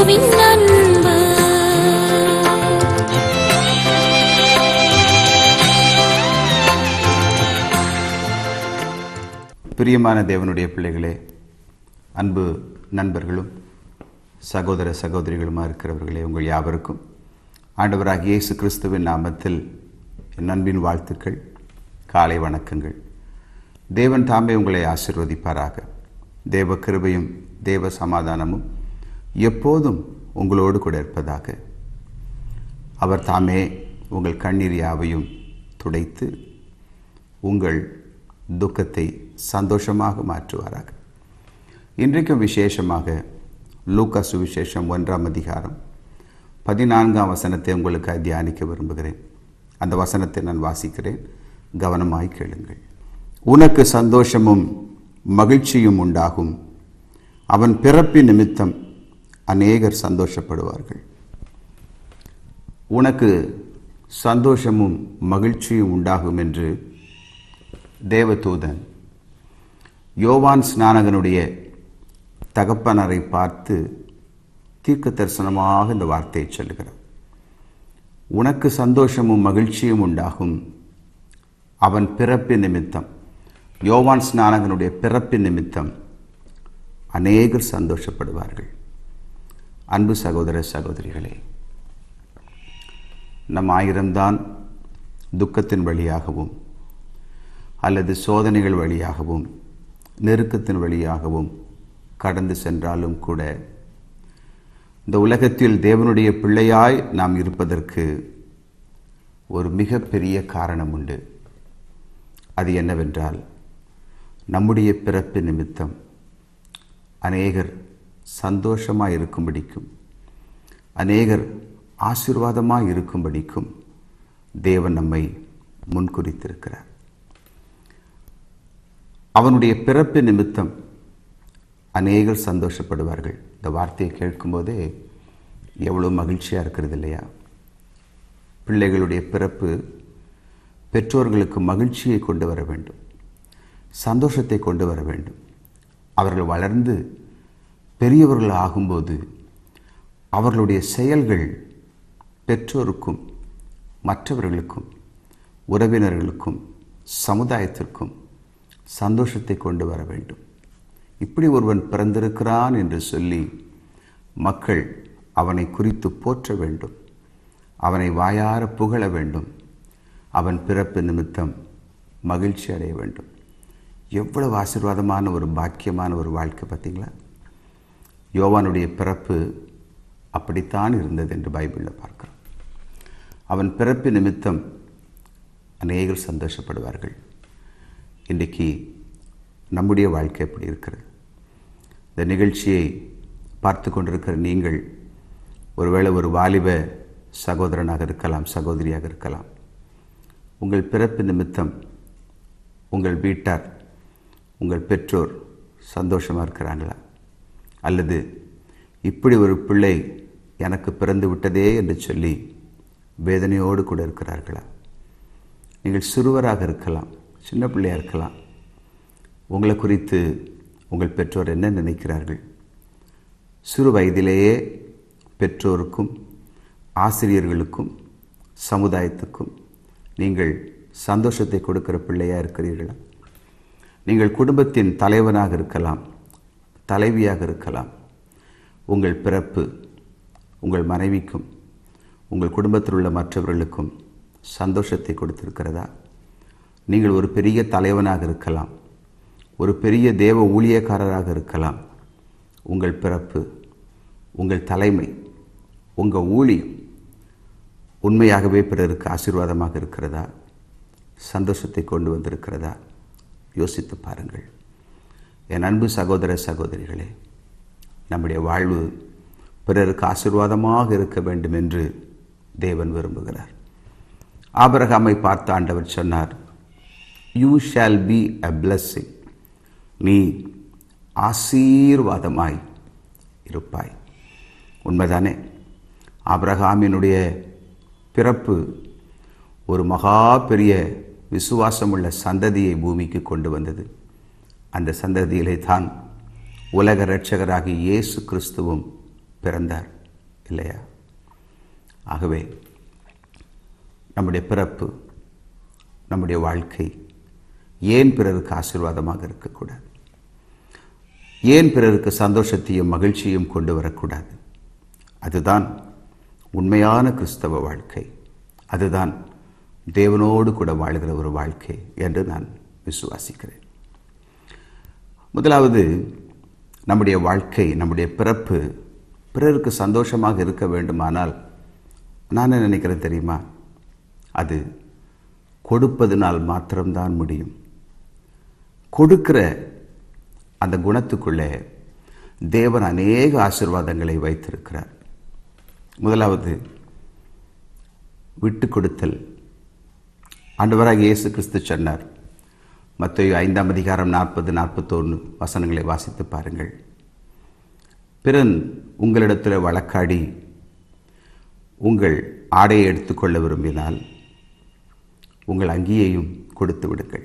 கிறிஸ்துவின் அன்பு பிரியமான தேவனுடைய பிள்ளைகளே அன்பு நண்பர்களும் சகோதர சகோதரிகளுமா இருக்கிறவர்களே உங்கள் யாவருக்கும் ஆண்டவராகிய இயேசு கிறிஸ்துவின் நாமத்தில் என் அன்பின் வாழ்த்துக்கள் காலை வணக்கங்கள் தேவன் தாமே உங்களை ஆசிர்வதிப்பாராக தேவ கிருபையும் தேவ சமாதானமும் எப்போதும் உங்களோடு கூட இருப்பதாக அவர் தாமே உங்கள் கண்ணீர் யாவையும் துடைத்து உங்கள் துக்கத்தை சந்தோஷமாக மாற்றுவாராக இன்றைக்கும் விசேஷமாக லூக்கா சுவிசேஷம் ஒன்றாம் அதிகாரம் பதினான்காம் வசனத்தை உங்களுக்கு தியானிக்க விரும்புகிறேன் அந்த வசனத்தை நான் வாசிக்கிறேன் கவனமாய் கேளுங்கள் உனக்கு சந்தோஷமும் மகிழ்ச்சியும் உண்டாகும் அவன் பிறப்பின் நிமித்தம் அநேகர் சந்தோஷப்படுவார்கள் உனக்கு சந்தோஷமும் மகிழ்ச்சியும் உண்டாகும் என்று தேவதூதன் யோவான் ஸ்நானகனுடைய தகப்பனரை பார்த்து தீர்க்க தரிசனமாக இந்த வார்த்தையை சொல்லுகிறார் உனக்கு சந்தோஷமும் மகிழ்ச்சியும் உண்டாகும் அவன் பிறப்பின் நிமித்தம் யோவான் ஸ்நானகனுடைய பிறப்பின் நிமித்தம் அநேகர் சந்தோஷப்படுவார்கள் அன்பு சகோதர சகோதரிகளே நம் ஆயிரம்தான் துக்கத்தின் வழியாகவும் அல்லது சோதனைகள் வழியாகவும் நெருக்கத்தின் வழியாகவும் கடந்து சென்றாலும் கூட இந்த உலகத்தில் தேவனுடைய பிள்ளையாய் நாம் இருப்பதற்கு ஒரு மிகப்பெரிய காரணம் உண்டு அது என்னவென்றால் நம்முடைய பிறப்பு நிமித்தம் அநேகர் சந்தோஷமாக இருக்கும்படிக்கும் அநேகர் ஆசீர்வாதமாக இருக்கும்படிக்கும் தேவன் நம்மை முன்குறித்திருக்கிறார் அவனுடைய பிறப்பு நிமித்தம் அநேகர் சந்தோஷப்படுவார்கள் இந்த வார்த்தையை கேட்கும்போதே எவ்வளோ மகிழ்ச்சியாக இருக்கிறது இல்லையா பிள்ளைகளுடைய பிறப்பு பெற்றோர்களுக்கு மகிழ்ச்சியை கொண்டு வர வேண்டும் சந்தோஷத்தை கொண்டு வர வேண்டும் அவர்கள் வளர்ந்து பெரியவர்கள் ஆகும்போது அவர்களுடைய செயல்கள் பெற்றோருக்கும் மற்றவர்களுக்கும் உறவினர்களுக்கும் சமுதாயத்திற்கும் சந்தோஷத்தை கொண்டு வர வேண்டும் இப்படி ஒருவன் பிறந்திருக்கிறான் என்று சொல்லி மக்கள் அவனை குறித்து போற்ற வேண்டும் அவனை வாயார புகழ வேண்டும் அவன் பிறப்பு நிமித்தம் மகிழ்ச்சி அடைய வேண்டும் எவ்வளவு ஆசீர்வாதமான ஒரு பாக்கியமான ஒரு வாழ்க்கை பார்த்தீங்களா யோவானுடைய பிறப்பு அப்படித்தான் இருந்தது என்று பைபிளில் பார்க்கிறோம் அவன் பிறப்பு நிமித்தம் அநேகர் சந்தோஷப்படுவார்கள் இன்றைக்கு நம்முடைய வாழ்க்கை எப்படி இருக்கிறது இந்த நிகழ்ச்சியை பார்த்து கொண்டிருக்கிற நீங்கள் ஒருவேளை ஒரு வாலிப சகோதரனாக இருக்கலாம் சகோதரியாக இருக்கலாம் உங்கள் பிறப்பு நிமித்தம் உங்கள் வீட்டார் உங்கள் பெற்றோர் சந்தோஷமாக இருக்கிறாங்களா அல்லது இப்படி ஒரு பிள்ளை எனக்கு பிறந்து விட்டதே என்று சொல்லி வேதனையோடு கூட இருக்கிறார்களா நீங்கள் சிறுவராக இருக்கலாம் சின்ன பிள்ளையாக இருக்கலாம் உங்களை குறித்து உங்கள் பெற்றோர் என்ன நினைக்கிறார்கள் சிறு வயதிலேயே பெற்றோருக்கும் ஆசிரியர்களுக்கும் சமுதாயத்துக்கும் நீங்கள் சந்தோஷத்தை கொடுக்கிற பிள்ளையாக இருக்கிறீர்களா நீங்கள் குடும்பத்தின் தலைவனாக இருக்கலாம் தலைவியாக இருக்கலாம் உங்கள் பிறப்பு உங்கள் மனைவிக்கும் உங்கள் குடும்பத்தில் உள்ள மற்றவர்களுக்கும் சந்தோஷத்தை கொடுத்திருக்கிறதா நீங்கள் ஒரு பெரிய தலைவனாக இருக்கலாம் ஒரு பெரிய தேவ ஊழியக்காரராக இருக்கலாம் உங்கள் பிறப்பு உங்கள் தலைமை உங்கள் ஊழியம் உண்மையாகவே பிறருக்கு ஆசீர்வாதமாக இருக்கிறதா சந்தோஷத்தை கொண்டு வந்திருக்கிறதா யோசித்து பாருங்கள் என் அன்பு சகோதர சகோதரிகளே நம்முடைய வாழ்வு பிறருக்கு ஆசீர்வாதமாக இருக்க வேண்டும் என்று தேவன் விரும்புகிறார் ஆபரகாமை பார்த்து ஆண்டவர் சொன்னார் you shall be a blessing நீ ஆசீர்வாதமாய் இருப்பாய் உண்மைதானே ஆபிரகாமினுடைய பிறப்பு ஒரு மகா பெரிய விசுவாசமுள்ள சந்ததியை பூமிக்கு கொண்டு வந்தது அந்த சந்ததியிலே தான் உலக இரட்சகராகிய இயேசு கிறிஸ்துவும் பிறந்தார் இல்லையா ஆகவே நம்முடைய பிறப்பு நம்முடைய வாழ்க்கை ஏன் பிறருக்கு ஆசீர்வாதமாக இருக்கக்கூடாது ஏன் பிறருக்கு சந்தோஷத்தையும் மகிழ்ச்சியும் கொண்டு வரக்கூடாது அதுதான் உண்மையான கிறிஸ்தவ வாழ்க்கை அதுதான் தேவனோடு கூட வாழ்கிற ஒரு வாழ்க்கை என்று நான் விசுவாசிக்கிறேன் முதலாவது நம்முடைய வாழ்க்கை நம்முடைய பிறப்பு பிறருக்கு சந்தோஷமாக இருக்க வேண்டுமானால் நான் என்ன நினைக்கிறேன் தெரியுமா அது கொடுப்பதனால் மாத்திரம்தான் முடியும் கொடுக்கிற அந்த குணத்துக்குள்ளே தேவன் அநேக ஆசிர்வாதங்களை வைத்திருக்கிறார் முதலாவது விட்டு கொடுத்தல் ஆண்டவராக இயேசு கிறிஸ்து சொன்னார் மத்திய ஐந்தாம் அதிகாரம் நாற்பது நாற்பத்தொன்று வசனங்களை வாசித்து பாருங்கள் பிறன் உங்களிடத்தில் வழக்காடி உங்கள் ஆடையை எடுத்துக்கொள்ள விரும்பினால் உங்கள் அங்கியையும் கொடுத்து விடுங்கள்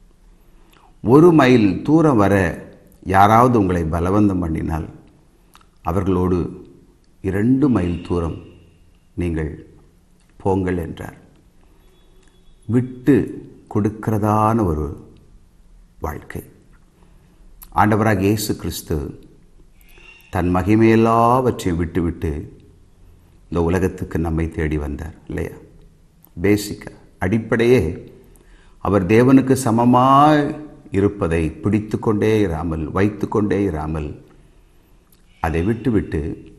ஒரு மைல் தூரம் வர யாராவது உங்களை பலவந்தம் பண்ணினால் அவர்களோடு இரண்டு மைல் தூரம் நீங்கள் போங்கள் என்றார் விட்டு கொடுக்கிறதான ஒரு வாழ்க்கை ஆண்டவராக இயேசு கிறிஸ்து தன் மகிமையெல்லாவற்றையும் விட்டுவிட்டு இந்த உலகத்துக்கு நம்மை தேடி வந்தார் இல்லையா பேசிக்காக அடிப்படையே அவர் தேவனுக்கு சமமாய் இருப்பதை பிடித்து கொண்டே இராமல் வைத்து கொண்டே இராமல் அதை விட்டுவிட்டு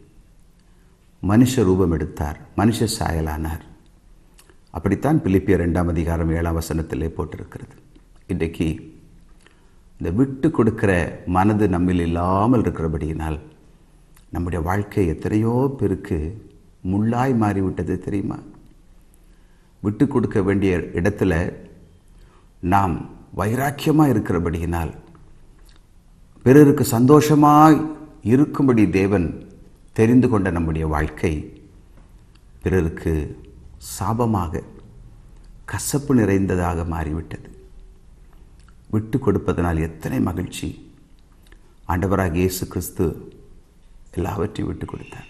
மனுஷ ரூபம் எடுத்தார் மனுஷ சாயலானார் அப்படித்தான் பிலிப்பிய ரெண்டாம் அதிகாரம் ஏழாம் வசனத்திலே போட்டிருக்கிறது இன்றைக்கு இந்த விட்டு கொடுக்கிற மனது நம்மில் இல்லாமல் இருக்கிறபடியினால் நம்முடைய வாழ்க்கை எத்தனையோ பேருக்கு முள்ளாய் மாறிவிட்டது தெரியுமா விட்டு கொடுக்க வேண்டிய இடத்துல நாம் வைராக்கியமாக இருக்கிறபடியினால் பிறருக்கு சந்தோஷமாய் இருக்கும்படி தேவன் தெரிந்து கொண்ட நம்முடைய வாழ்க்கை பிறருக்கு சாபமாக கசப்பு நிறைந்ததாக மாறிவிட்டது விட்டு கொடுப்பதனால் எத்தனை மகிழ்ச்சி ஆண்டவராக இயேசு கிறிஸ்து எல்லாவற்றையும் விட்டு கொடுத்தார்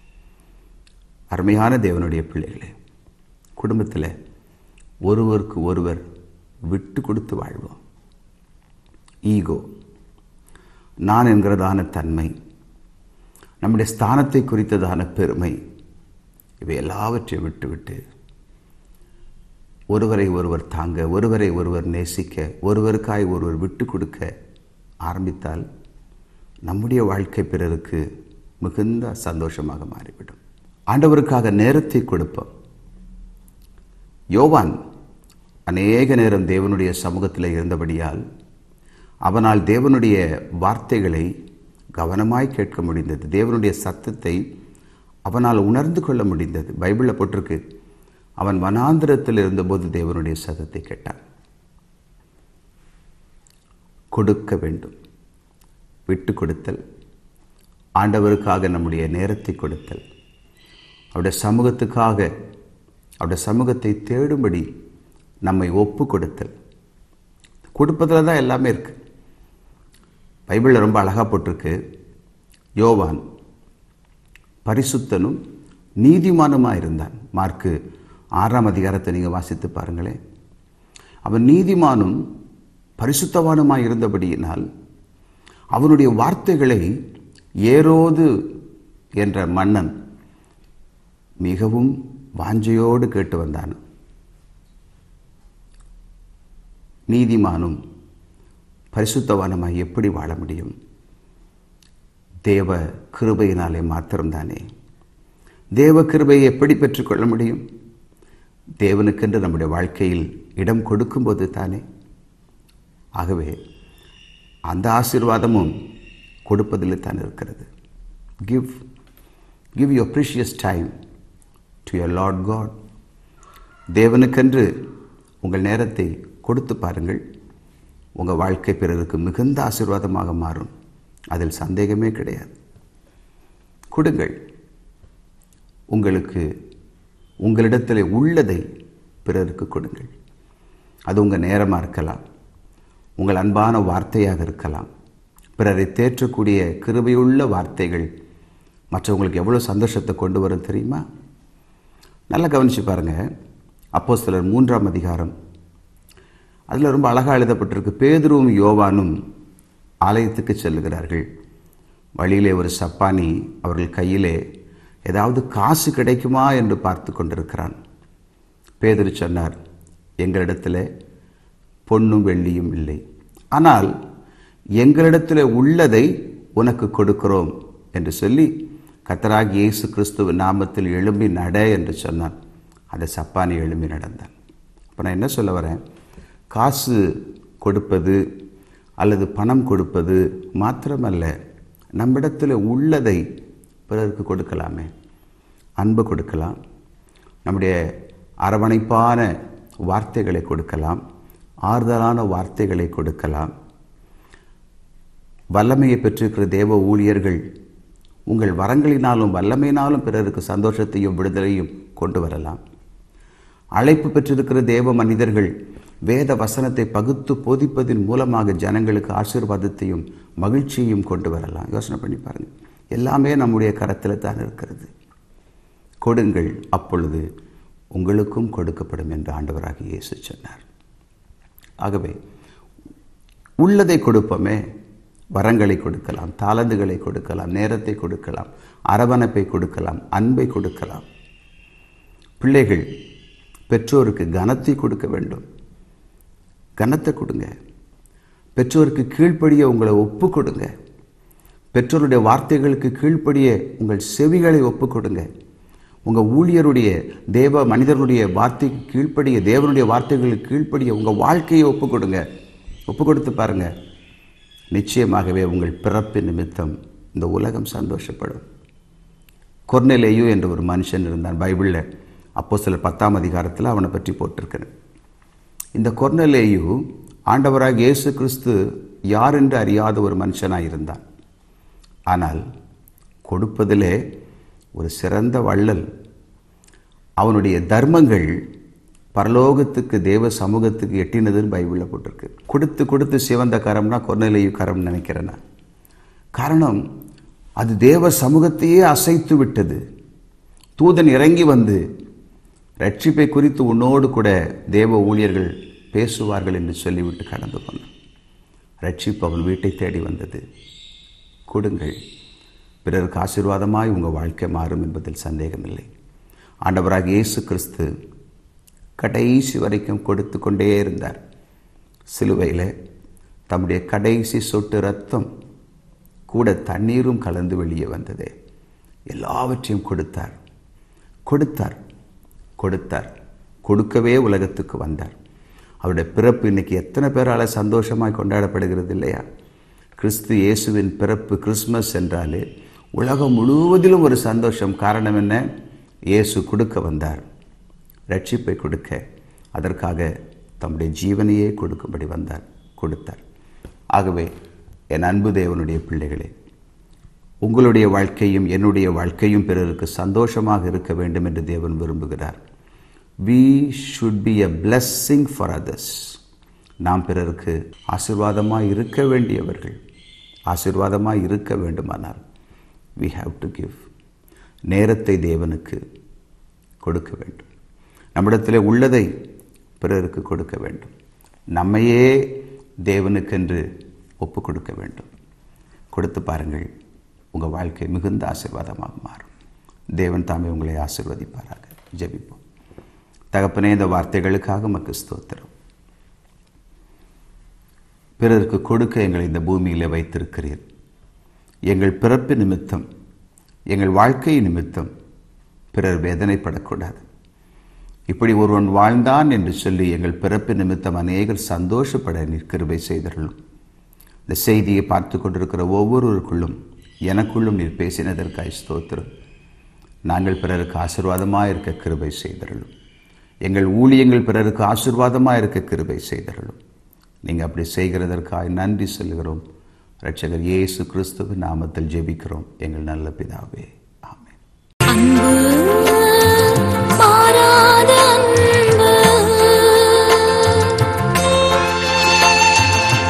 அருமையான தேவனுடைய பிள்ளைகளே குடும்பத்தில் ஒருவருக்கு ஒருவர் விட்டு கொடுத்து வாழ்வோம் ஈகோ நான் என்கிறதான தன்மை நம்முடைய ஸ்தானத்தை குறித்ததான பெருமை இவை எல்லாவற்றையும் விட்டுவிட்டு ஒருவரை ஒருவர் தாங்க ஒருவரை ஒருவர் நேசிக்க ஒருவருக்காய் ஒருவர் விட்டு கொடுக்க ஆரம்பித்தால் நம்முடைய வாழ்க்கை பிறருக்கு மிகுந்த சந்தோஷமாக மாறிவிடும் ஆண்டவருக்காக நேரத்தை கொடுப்போம் யோவான் அநேக நேரம் தேவனுடைய சமூகத்தில் இருந்தபடியால் அவனால் தேவனுடைய வார்த்தைகளை கவனமாய் கேட்க முடிந்தது தேவனுடைய சத்தத்தை அவனால் உணர்ந்து கொள்ள முடிந்தது பைபிளில் போட்டிருக்கு அவன் வனாந்திரத்தில் இருந்தபோது தேவனுடைய சத்தத்தை கேட்டான் கொடுக்க வேண்டும் விட்டு கொடுத்தல் ஆண்டவருக்காக நம்முடைய நேரத்தை கொடுத்தல் அவருடைய சமூகத்துக்காக அவருடைய சமூகத்தை தேடும்படி நம்மை ஒப்பு கொடுத்தல் கொடுப்பதில் தான் எல்லாமே இருக்குது பைபிளில் ரொம்ப அழகாக போட்டிருக்கு யோவான் பரிசுத்தனும் நீதிமானுமாக இருந்தான் மார்க்கு ஆறாம் அதிகாரத்தை நீங்கள் வாசித்து பாருங்களேன் அவன் நீதிமானும் பரிசுத்தவானுமாய் இருந்தபடியினால் அவனுடைய வார்த்தைகளை ஏரோது என்ற மன்னன் மிகவும் வாஞ்சையோடு கேட்டு வந்தான் நீதிமானும் பரிசுத்தவானுமாய் எப்படி வாழ முடியும் தேவ கிருபையினாலே மாத்திரம்தானே தேவ கிருபையை எப்படி பெற்றுக்கொள்ள முடியும் தேவனுக்கென்று நம்முடைய வாழ்க்கையில் இடம் கொடுக்கும்போது தானே ஆகவே அந்த ஆசீர்வாதமும் கொடுப்பதில் தான் இருக்கிறது give give your precious time to your lord God தேவனுக்கென்று உங்கள் நேரத்தை கொடுத்து பாருங்கள் உங்கள் வாழ்க்கை பிறருக்கு மிகுந்த ஆசீர்வாதமாக மாறும் அதில் சந்தேகமே கிடையாது கொடுங்கள் உங்களுக்கு உங்களிடத்தில் உள்ளதை பிறருக்கு கொடுங்கள் அது உங்கள் நேரமாக இருக்கலாம் உங்கள் அன்பான வார்த்தையாக இருக்கலாம் பிறரை தேற்றக்கூடிய கிருபையுள்ள வார்த்தைகள் மற்றவங்களுக்கு எவ்வளோ சந்தோஷத்தை கொண்டு வரும் தெரியுமா நல்லா கவனிச்சு பாருங்கள் அப்போ சிலர் மூன்றாம் அதிகாரம் அதில் ரொம்ப அழகாக எழுதப்பட்டிருக்கு பேதுருவும் யோவானும் ஆலயத்துக்கு செல்லுகிறார்கள் வழியிலே ஒரு சப்பானி அவர்கள் கையிலே ஏதாவது காசு கிடைக்குமா என்று பார்த்து கொண்டிருக்கிறான் பேதுரு சொன்னார் எங்களிடத்தில் பொன்னும் வெள்ளியும் இல்லை ஆனால் எங்களிடத்தில் உள்ளதை உனக்கு கொடுக்கிறோம் என்று சொல்லி கத்தராகி இயேசு கிறிஸ்துவ நாமத்தில் எழும்பி நட என்று சொன்னான் அந்த சப்பானி எழும்பி நடந்தான் இப்போ நான் என்ன சொல்ல வரேன் காசு கொடுப்பது அல்லது பணம் கொடுப்பது மாத்திரமல்ல நம்மிடத்தில் உள்ளதை பிறருக்கு கொடுக்கலாமே அன்பு கொடுக்கலாம் நம்முடைய அரவணைப்பான வார்த்தைகளை கொடுக்கலாம் ஆறுதலான வார்த்தைகளை கொடுக்கலாம் வல்லமையை பெற்றிருக்கிற தேவ ஊழியர்கள் உங்கள் வரங்களினாலும் வல்லமையினாலும் பிறருக்கு சந்தோஷத்தையும் விடுதலையும் கொண்டு வரலாம் அழைப்பு பெற்றிருக்கிற தேவ மனிதர்கள் வேத வசனத்தை பகுத்து போதிப்பதன் மூலமாக ஜனங்களுக்கு ஆசீர்வாதத்தையும் மகிழ்ச்சியையும் கொண்டு வரலாம் யோசனை பண்ணி பாருங்கள் எல்லாமே நம்முடைய கரத்தில் தான் இருக்கிறது கொடுங்கள் அப்பொழுது உங்களுக்கும் கொடுக்கப்படும் என்று ஆண்டவராக இயேசு சொன்னார் ஆகவே உள்ளதை கொடுப்போமே வரங்களை கொடுக்கலாம் தாளந்துகளை கொடுக்கலாம் நேரத்தை கொடுக்கலாம் அரவணைப்பை கொடுக்கலாம் அன்பை கொடுக்கலாம் பிள்ளைகள் பெற்றோருக்கு கனத்தை கொடுக்க வேண்டும் கனத்தை கொடுங்க பெற்றோருக்கு கீழ்ப்படிய உங்களை ஒப்பு கொடுங்க பெற்றோருடைய வார்த்தைகளுக்கு கீழ்ப்படிய உங்கள் செவிகளை ஒப்பு கொடுங்க உங்கள் ஊழியருடைய தேவ மனிதர்களுடைய வார்த்தைக்கு கீழ்ப்படிய தேவனுடைய வார்த்தைகளுக்கு கீழ்ப்படிய உங்கள் வாழ்க்கையை ஒப்பு கொடுங்க ஒப்பு கொடுத்து பாருங்க நிச்சயமாகவே உங்கள் பிறப்பு நிமித்தம் இந்த உலகம் சந்தோஷப்படும் கொர்னெலேயு என்ற ஒரு மனுஷன் இருந்தான் பைபிளில் அப்போ சில பத்தாம் அதிகாரத்தில் அவனை பற்றி போட்டிருக்கிறேன் இந்த கொர்னலேயு ஆண்டவராக இயேசு கிறிஸ்து யார் என்று அறியாத ஒரு மனுஷனாக இருந்தான் ஆனால் கொடுப்பதிலே ஒரு சிறந்த வள்ளல் அவனுடைய தர்மங்கள் பரலோகத்துக்கு தேவ சமூகத்துக்கு எட்டினதுன்னு பைபிளில் போட்டிருக்கு கொடுத்து கொடுத்து சிவந்த கரம்னா கொர்னலேயு கரம் நினைக்கிறேன் நான் காரணம் அது தேவ சமூகத்தையே அசைத்து விட்டது தூதன் இறங்கி வந்து ரட்சிப்பை குறித்து உன்னோடு கூட தேவ ஊழியர்கள் பேசுவார்கள் என்று சொல்லிவிட்டு கடந்து போனான் ரட்சிப்பு அவன் வீட்டை தேடி வந்தது கொடுங்கள் பிறருக்கு ஆசீர்வாதமாய் உங்கள் வாழ்க்கை மாறும் என்பதில் சந்தேகமில்லை ஆண்டவராக இயேசு கிறிஸ்து கடைசி வரைக்கும் கொடுத்து கொண்டே இருந்தார் சிலுவையில் தம்முடைய கடைசி சொட்டு ரத்தம் கூட தண்ணீரும் கலந்து வெளியே வந்ததே எல்லாவற்றையும் கொடுத்தார் கொடுத்தார் கொடுத்தார் கொடுக்கவே உலகத்துக்கு வந்தார் அவருடைய பிறப்பு இன்னைக்கு எத்தனை பேரால் சந்தோஷமாய் கொண்டாடப்படுகிறது இல்லையா கிறிஸ்து இயேசுவின் பிறப்பு கிறிஸ்மஸ் என்றாலே உலகம் முழுவதிலும் ஒரு சந்தோஷம் காரணம் என்ன இயேசு கொடுக்க வந்தார் ரட்சிப்பை கொடுக்க அதற்காக தம்முடைய ஜீவனையே கொடுக்கும்படி வந்தார் கொடுத்தார் ஆகவே என் அன்பு தேவனுடைய பிள்ளைகளே உங்களுடைய வாழ்க்கையும் என்னுடைய வாழ்க்கையும் பிறருக்கு சந்தோஷமாக இருக்க வேண்டும் என்று தேவன் விரும்புகிறார் we should be a blessing for others நாம் பிறருக்கு ஆசிர்வாதமாக இருக்க வேண்டியவர்கள் ஆசிர்வாதமாக இருக்க வேண்டுமானால் வி ஹாவ் டு கிவ் நேரத்தை தேவனுக்கு கொடுக்க வேண்டும் நம்மிடத்தில் உள்ளதை பிறருக்கு கொடுக்க வேண்டும் நம்மையே தேவனுக்கென்று ஒப்பு கொடுக்க வேண்டும் கொடுத்து பாருங்கள் உங்கள் வாழ்க்கை மிகுந்த ஆசீர்வாதமாக மாறும் தேவன் தாமே உங்களை ஆசிர்வதிப்பாராக ஜெபிப்போம் தகப்பனே இந்த வார்த்தைகளுக்காக மக்கு ஸ்தோத்திரம் பிறருக்கு கொடுக்க எங்களை இந்த பூமியில் வைத்திருக்கிறீர் எங்கள் பிறப்பு நிமித்தம் எங்கள் வாழ்க்கை நிமித்தம் பிறர் வேதனைப்படக்கூடாது இப்படி ஒருவன் வாழ்ந்தான் என்று சொல்லி எங்கள் பிறப்பு நிமித்தம் அநேகர் சந்தோஷப்பட நிற்கிருபை செய்தர்களும் இந்த செய்தியை பார்த்து கொண்டிருக்கிற ஒவ்வொருவருக்குள்ளும் எனக்குள்ளும் நீர் பேசினதற்காய் ஸ்தோத்திரம் நாங்கள் பிறருக்கு ஆசீர்வாதமாக இருக்க கிருபை செய்தருளும் எங்கள் ஊழியங்கள் பிறருக்கு ஆசீர்வாதமாக இருக்க கிருபை செய்தருளும் நீங்கள் அப்படி செய்கிறதற்காக நன்றி சொல்கிறோம் ரட்சகர் இயேசு கிறிஸ்துவின் நாமத்தில் ஜெபிக்கிறோம் எங்கள் நல்ல பிதாவே ஆமென் அன்பு மாறாத அன்பு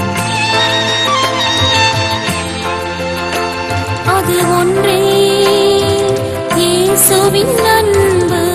அது ஒன்றே இயேசுவின் அன்பு